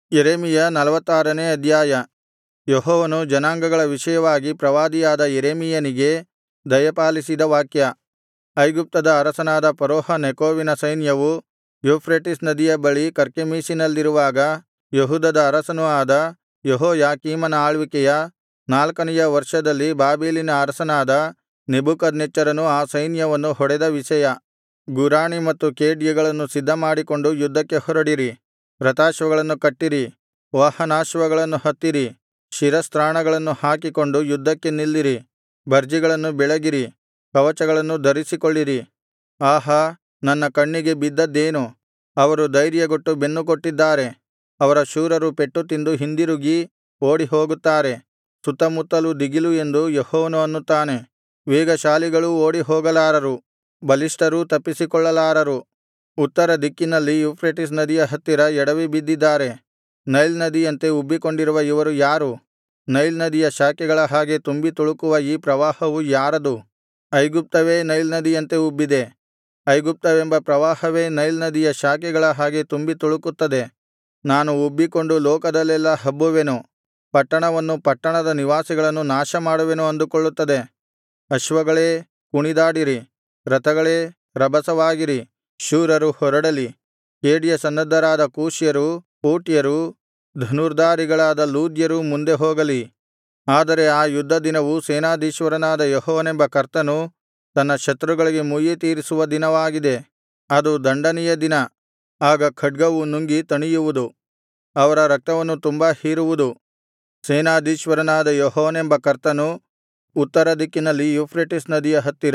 ಯೆರೆಮೀಯ ನಲವತ್ತಾರನೇ ಅಧ್ಯಾಯ ಯೆಹೋವನು ಜನಾಂಗಗಳ ವಿಷಯವಾಗಿ ಪ್ರವಾದಿಯಾದ ಯೆರೆಮೀಯನಿಗೆ ದಯಪಾಲಿಸಿದ ವಾಕ್ಯ ಐಗುಪ್ತದ ಅರಸನಾದ ಫರೋಹ ನೆಕೋವಿನ ಸೈನ್ಯವು ಯೂಫ್ರೆಟಿಸ್ ನದಿಯ ಬಳಿ ಕರ್ಕೆಮೀಷಿನಲ್ಲಿರುವಾಗ ಯೆಹೂದದ ಅರಸನೂ ಆದ ಯೆಹೋಯಾಕೀಮನ ಆಳ್ವಿಕೆಯ ನಾಲ್ಕನೆಯ ವರ್ಷದಲ್ಲಿ ಬಾಬೆಲಿನ ಅರಸನಾದ ನೆಬೂಕದ್ನೆಚ್ಚರನು ಆ ಸೈನ್ಯವನ್ನು ಹೊಡೆದ ವಿಷಯ ಗುರಾಣಿ ಮತ್ತು ಖೇಡ್ಯಗಳನ್ನು ಸಿದ್ಧಮಾಡಿಕೊಂಡು ಯುದ್ಧಕ್ಕೆ ಹೊರಡಿರಿ ರಥಾಶ್ವಗಳನ್ನು ಕಟ್ಟಿರಿ ವಾಹನಾಶ್ವಗಳನ್ನು ಹತ್ತಿರಿ ಶಿರಸ್ತ್ರಾಣಗಳನ್ನು ಹಾಕಿಕೊಂಡು ಯುದ್ಧಕ್ಕೆ ನಿಲ್ಲಿರಿ ಬರ್ಜಿಗಳನ್ನು ಬೆಳಗಿರಿ ಕವಚಗಳನ್ನು ಧರಿಸಿಕೊಳ್ಳಿರಿ ಆಹಾ ನನ್ನ ಕಣ್ಣಿಗೆ ಬಿದ್ದದ್ದೇನು ಅವರು ಧೈರ್ಯಗೆಟ್ಟು ಬೆನ್ನುಕೊಟ್ಟಿದ್ದಾರೆ ಅವರ ಶೂರರು ಪೆಟ್ಟು ತಿಂದು ಹಿಂದಿರುಗಿ ಓಡಿಹೋಗುತ್ತಾರೆ ಸುತ್ತಮುತ್ತಲೂ ದಿಗಿಲು ಎಂದು ಯೆಹೋವನು ಅನ್ನುತ್ತಾನೆ ವೇಗಶಾಲಿಗಳೂ ಓಡಿಹೋಗಲಾರರು ಬಲಿಷ್ಠರೂ ತಪ್ಪಿಸಿಕೊಳ್ಳಲಾರರು ಉತ್ತರ ದಿಕ್ಕಿನಲ್ಲಿ ಯೂಫ್ರೆಟಿಸ್ ನದಿಯ ಹತ್ತಿರ ಎಡವಿ ಬಿದ್ದಿದ್ದಾರೆ ನೈಲ್ ನದಿಯಂತೆ ಉಬ್ಬಿಕೊಂಡಿರುವ ಇವರು ಯಾರು ನೈಲ್ ನದಿಯ ಶಾಖೆಗಳ ಹಾಗೆ ತುಂಬಿ ತುಳುಕುವ ಈ ಪ್ರವಾಹವು ಯಾರದು ಐಗುಪ್ತವೇ ನೈಲ್ ನದಿಯಂತೆ ಉಬ್ಬಿದೆ ಐಗುಪ್ತವೆಂಬ ಪ್ರವಾಹವೇ ನೈಲ್ ನದಿಯ ಶಾಖೆಗಳ ಹಾಗೆ ತುಂಬಿ ತುಳುಕುತ್ತದೆ ನಾನು ಉಬ್ಬಿಕೊಂಡು ಲೋಕದಲ್ಲೆಲ್ಲಾ ಹಬ್ಬುವೆನು ಪಟ್ಟಣವನ್ನೂ ಪಟ್ಟಣದ ನಿವಾಸಿಗಳನ್ನು ನಾಶಮಾಡುವೆನು ಅಂದುಕೊಳ್ಳುತ್ತದೆ ಅಶ್ವಗಳೇ ಕುಣಿದಾಡಿರಿ ರಥಗಳೇ ರಭಸವಾಗಿರಿ ಶೂರರು ಹೊರಡಲಿ ಖೇಡ್ಯ ಸನ್ನದ್ಧರಾದ ಕೂಷ್ಯರು ಪೂಟ್ಯರು ಧನುರ್ಧಾರಿಗಳಾದ ಲೂದ್ಯರು ಮುಂದೆ ಹೋಗಲಿ ಆದರೆ ಆ ಯುದ್ಧ ದಿನವು ಸೇನಾಧೀಶ್ವರನಾದ ಯೆಹೋವನೆಂಬ ಕರ್ತನು ತನ್ನ ಶತ್ರುಗಳಿಗೆ ಮುಯ್ಯಿತೀರಿಸುವ ದಿನವಾಗಿದೆ ಅದು ದಂಡನೆಯ ದಿನ ಆಗ ಖಡ್ಗವು ನುಂಗಿ ತಣಿಯುವುದು ಅವರ ರಕ್ತವನ್ನು ತುಂಬಾ ಹೀರುವುದು ಸೇನಾಧೀಶ್ವರನಾದ ಯೆಹೋವನೆಂಬ ಕರ್ತನು ಉತ್ತರ ದಿಕ್ಕಿನಲ್ಲಿ ಯೂಫ್ರೆಟಿಸ್ ನದಿಯ ಹತ್ತಿರ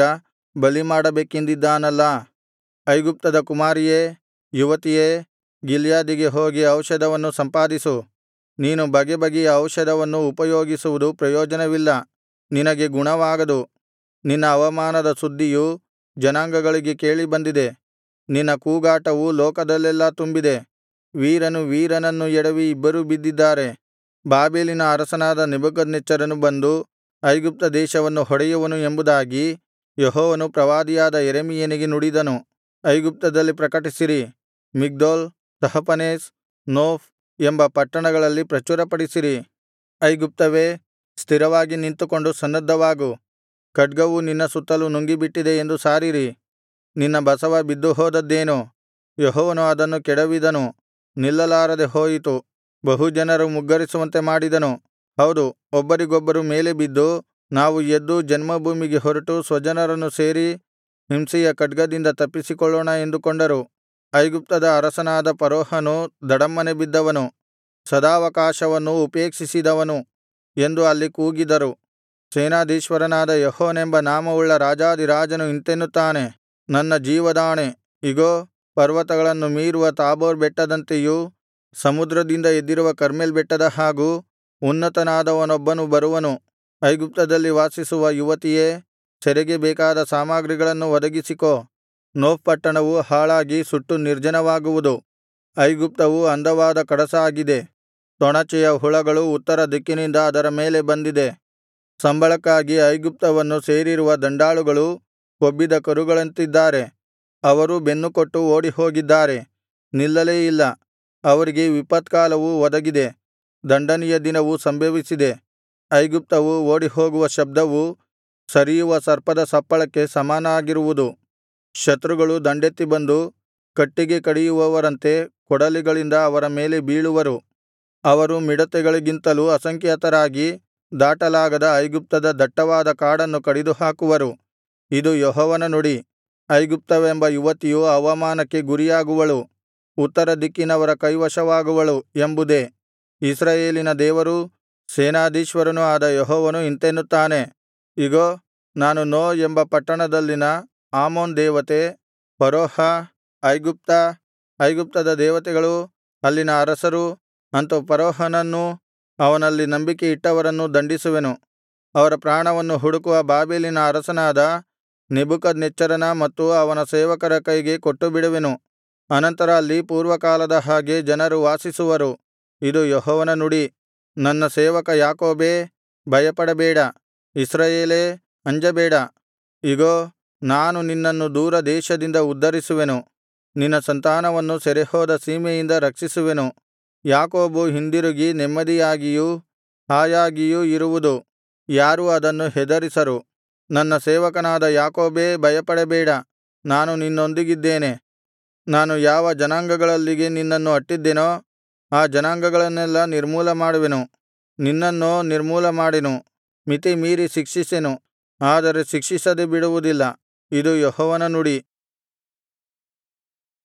ಬಲಿಮಾಡಬೇಕೆಂದಿದ್ದಾನಲ್ಲಾ ಐಗುಪ್ತದ ಕುಮಾರಿಯೇ ಯುವತಿಯೇ ಗಿಲ್ಯಾದಿಗೆ ಹೋಗಿ ಔಷಧವನ್ನು ಸಂಪಾದಿಸು ನೀನು ಬಗೆ ಬಗೆಯ ಔಷಧವನ್ನು ಉಪಯೋಗಿಸುವುದು ಪ್ರಯೋಜನವಿಲ್ಲ ನಿನಗೆ ಗುಣವಾಗದು ನಿನ್ನ ಅವಮಾನದ ಸುದ್ದಿಯು ಜನಾಂಗಗಳಿಗೆ ಕೇಳಿಬಂದಿದೆ ನಿನ್ನ ಕೂಗಾಟವು ಲೋಕದಲ್ಲೆಲ್ಲಾ ತುಂಬಿದೆ ವೀರನು ವೀರನನ್ನು ಎಡವಿ ಇಬ್ಬರೂ ಬಿದ್ದಿದ್ದಾರೆ ಬಾಬೆಲಿನ ಅರಸನಾದ ನೆಬೂಕದ್ನೆಚ್ಚರನು ಬಂದು ಐಗುಪ್ತ ದೇಶವನ್ನು ಹೊಡೆಯುವನು ಎಂಬುದಾಗಿ ಯೆಹೋವನು ಪ್ರವಾದಿಯಾದ ಯೆರೆಮೀಯನಿಗೆ ನುಡಿದನು ಐಗುಪ್ತದಲ್ಲಿ ಪ್ರಕಟಿಸಿರಿ ಮಿಗ್ದೋಲ್ ತಹಪನೇಸ್ ನೋಫ್ ಎಂಬ ಪಟ್ಟಣಗಳಲ್ಲಿ ಪ್ರಚುರಪಡಿಸಿರಿ ಐಗುಪ್ತವೇ ಸ್ಥಿರವಾಗಿ ನಿಂತುಕೊಂಡು ಸನ್ನದ್ಧವಾಗು ಖಡ್ಗವು ನಿನ್ನ ಸುತ್ತಲು ನುಂಗಿಬಿಟ್ಟಿದೆ ಎಂದು ಸಾರಿರಿ ನಿನ್ನ ಬಸವ ಬಿದ್ದುಹೋದದ್ದೇನು ಯೆಹೋವನು ಅದನ್ನು ಕೆಡವಿದನು ನಿಲ್ಲಲಾರದೆ ಹೋಯಿತು ಬಹು ಜನರು ಮುಗ್ಗರಿಸುವಂತೆ ಮಾಡಿದನು ಹೌದು ಒಬ್ಬರಿಗೊಬ್ಬರು ಮೇಲೆ ಬಿದ್ದು ನಾವು ಎದ್ದು ಜನ್ಮಭೂಮಿಗೆ ಹೊರಟು ಸ್ವಜನರನ್ನು ಸೇರಿ ಹಿಂಸೆಯ ಖಡ್ಗದಿಂದ ತಪ್ಪಿಸಿಕೊಳ್ಳೋಣ ಎಂದುಕೊಂಡರು ಐಗುಪ್ತದ ಅರಸನಾದ ಫರೋಹನು ಧಡಮ್ಮನೆ ಬಿದ್ದವನು ಸದಾವಕಾಶವನ್ನು ಉಪೇಕ್ಷಿಸಿದವನು ಎಂದು ಅಲ್ಲಿ ಕೂಗಿದರು ಸೇನಾಧೀಶ್ವರನಾದ ಯೆಹೋವನೆಂಬ ನಾಮವುಳ್ಳ ರಾಜಾಧಿರಾಜನು ಇಂತೆನ್ನುತ್ತಾನೆ ನನ್ನ ಜೀವದಾಣೆ ಇಗೋ ಪರ್ವತಗಳನ್ನು ಮೀರುವ ತಾಬೋರ್ ಬೆಟ್ಟದಂತೆಯೂ ಸಮುದ್ರದಿಂದ ಎದ್ದಿರುವ ಕರ್ಮೆಲ್ ಬೆಟ್ಟದ ಹಾಗೂ ಉನ್ನತನಾದವನೊಬ್ಬನು ಬರುವನು ಐಗುಪ್ತದಲ್ಲಿ ವಾಸಿಸುವ ಯುವತಿಯೇ ಸೆರೆಗೆ ಬೇಕಾದ ಸಾಮಗ್ರಿಗಳನ್ನು ಒದಗಿಸಿಕೋ ನೋಫ್ ಪಟ್ಟಣವು ಹಾಳಾಗಿ ಸುಟ್ಟು ನಿರ್ಜನವಾಗುವುದು ಐಗುಪ್ತವು ಅಂದವಾದ ಕಡಸಾಗಿದೆ ತೊಣಚೆಯ ಹುಳಗಳು ಉತ್ತರ ದಿಕ್ಕಿನಿಂದ ಅದರ ಮೇಲೆ ಬಂದಿದೆ ಸಂಬಳಕ್ಕಾಗಿ ಐಗುಪ್ತವನ್ನು ಸೇರಿರುವ ದಂಡಾಳುಗಳು ಕೊಬ್ಬಿದ ಕರುಗಳಂತಿದ್ದಾರೆ ಅವರು ಬೆನ್ನುಕೊಟ್ಟು ಓಡಿಹೋಗಿದ್ದಾರೆ ನಿಲ್ಲಲೇ ಇಲ್ಲ ಅವರಿಗೆ ವಿಪತ್ಕಾಲವು ಒದಗಿದೆ ದಂಡನೆಯ ದಿನವು ಸಂಭವಿಸಿದೆ ಐಗುಪ್ತವು ಓಡಿಹೋಗುವ ಶಬ್ದವು ಸರಿಯುವ ಸರ್ಪದ ಸಪ್ಪಳಕ್ಕೆ ಸಮನಾಗಿರುವುದು ಶತ್ರುಗಳು ದಂಡೆತ್ತಿ ಬಂದು ಕಟ್ಟಿಗೆ ಕಡಿಯುವವರಂತೆ ಕೊಡಲಿಗಳಿಂದ ಅವರ ಮೇಲೆ ಬೀಳುವರು ಅವರು ಮಿಡತೆಗಳಿಗಿಂತಲೂ ಅಸಂಖ್ಯಾತರಾಗಿ ದಾಟಲಾಗದ ಐಗುಪ್ತದ ದಟ್ಟವಾದ ಕಾಡನ್ನು ಕಡಿದುಹಾಕುವರು ಇದು ಯೆಹೋವನ ನುಡಿ ಐಗುಪ್ತವೆಂಬ ಯುವತಿಯು ಅವಮಾನಕ್ಕೆ ಗುರಿಯಾಗುವಳು ಉತ್ತರ ದಿಕ್ಕಿನವರ ಕೈವಶವಾಗುವಳು ಎಂಬುದೇ ಇಸ್ರಾಯೇಲಿನ ದೇವರೂ ಸೇನಾಧೀಶ್ವರನೂ ಆದ ಯೆಹೋವನು ಇಂತೆನ್ನುತ್ತಾನೆ ಇಗೋ ನಾನು ನೋ ಎಂಬ ಪಟ್ಟಣದಲ್ಲಿನ ಆಮೋನ್ ದೇವತೆ ಫರೋಹ ಐಗುಪ್ತ ಐಗುಪ್ತದ ದೇವತೆಗಳು ಅಲ್ಲಿನ ಅರಸರು ಅಂತು ಫರೋಹನನ್ನೂ ಅವನಲ್ಲಿ ನಂಬಿಕೆ ಇಟ್ಟವರನ್ನೂ ದಂಡಿಸುವೆನು ಅವರ ಪ್ರಾಣವನ್ನು ಹುಡುಕುವ ಬಾಬೆಲಿನ ಅರಸನಾದ ನೆಬೂಕದ್ನೆಚ್ಚರನ ಮತ್ತು ಅವನ ಸೇವಕರ ಕೈಗೆ ಕೊಟ್ಟುಬಿಡುವೆನು ಅನಂತರ ಅಲ್ಲಿ ಪೂರ್ವಕಾಲದ ಹಾಗೆ ಜನರು ವಾಸಿಸುವರು ಇದು ಯೆಹೋವನ ನುಡಿ ನನ್ನ ಸೇವಕ ಯಾಕೋಬೇ ಭಯಪಡಬೇಡ ಇಸ್ರಾಯೇಲೇ ಅಂಜಬೇಡ ಇಗೋ ನಾನು ನಿನ್ನನ್ನು ದೂರ ದೇಶದಿಂದ ಉದ್ಧರಿಸುವೆನು ನಿನ್ನ ಸಂತಾನವನ್ನು ಸೆರೆಹೋದ ಸೀಮೆಯಿಂದ ರಕ್ಷಿಸುವೆನು ಯಾಕೋಬು ಹಿಂದಿರುಗಿ ನೆಮ್ಮದಿಯಾಗಿಯೂ ಹಾಯಾಗಿಯೂ ಇರುವುದು ಯಾರೂ ಅದನ್ನು ಹೆದರಿಸರು ನನ್ನ ಸೇವಕನಾದ ಯಾಕೋಬೇ ಭಯಪಡಬೇಡ ನಾನು ನಿನ್ನೊಂದಿಗಿದ್ದೇನೆ ನಾನು ಯಾವ ಜನಾಂಗಗಳಲ್ಲಿಗೆ ನಿನ್ನನ್ನು ಅಟ್ಟಿದ್ದೆನೋ ಆ ಜನಾಂಗಗಳನ್ನೆಲ್ಲಾ ನಿರ್ಮೂಲಮಾಡುವೆನು ನಿನ್ನನ್ನೋ ನಿರ್ಮೂಲಮಾಡೆನು ಮಿತಿಮೀರಿ ಶಿಕ್ಷಿಸೆನು ಆದರೆ ಶಿಕ್ಷಿಸದೆ ಬಿಡುವುದಿಲ್ಲ ಇದು ಯೆಹೋವನ ನುಡಿ